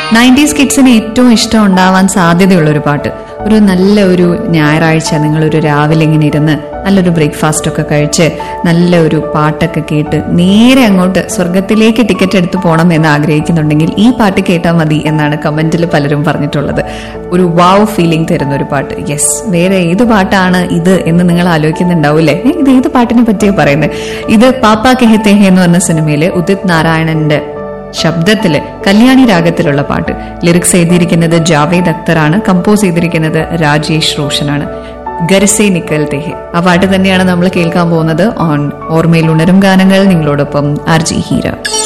nineties കിഡ്സിന് ഏറ്റവും ഇഷ്ടം ഉണ്ടാവാൻ സാധ്യതയുള്ള ഒരു പാട്ട് ഒരു നല്ല ഒരു ഞായറാഴ്ച നിങ്ങളൊരു രാവിലെ ഇങ്ങനെ ഇരുന്ന് നല്ലൊരു ബ്രേക്ക്ഫാസ്റ്റ് ഒക്കെ കഴിച്ച് നല്ല ഒരു പാട്ടൊക്കെ കേട്ട് നേരെ അങ്ങോട്ട് സ്വർഗത്തിലേക്ക് ടിക്കറ്റ് എടുത്ത് പോകണം എന്ന് ആഗ്രഹിക്കുന്നുണ്ടെങ്കിൽ ഈ പാട്ട് കേട്ടാൽ മതി എന്നാണ് കമന്റിൽ പലരും പറഞ്ഞിട്ടുള്ളത് ഒരു വാവ് ഫീലിംഗ് തരുന്ന ഒരു പാട്ട് യെസ് വേറെ ഏത് പാട്ടാണ് ഇത് എന്ന് നിങ്ങൾ ആലോചിക്കുന്നുണ്ടാവൂലേ ഏ, ഇത് ഏത് പാട്ടിനെ പറ്റിയാ പറയുന്നത് ഇത് പാപ്പ കെഹത്തെ ഹേ എന്ന് പറഞ്ഞ സിനിമയിലെ ഉദിത് നാരായണന്റെ ശബ്ദത്തില് കല്യാണി രാഗത്തിലുള്ള പാട്ട് ലിറിക്സ് എഴുതിയിരിക്കുന്നത് ജാവേദ് അക്തറാണ് കമ്പോസ് ചെയ്തിരിക്കുന്നത് രാജേഷ് റോഷനാണ് ഗരസെ നിക്കൽ തെഹെ ആ പാട്ട് തന്നെയാണ് നമ്മൾ കേൾക്കാൻ പോകുന്നത് ഓൺ ഓർമ്മയിൽ ഉണരും ഗാനങ്ങൾ നിങ്ങളോടൊപ്പം ആർ ജി ഹീര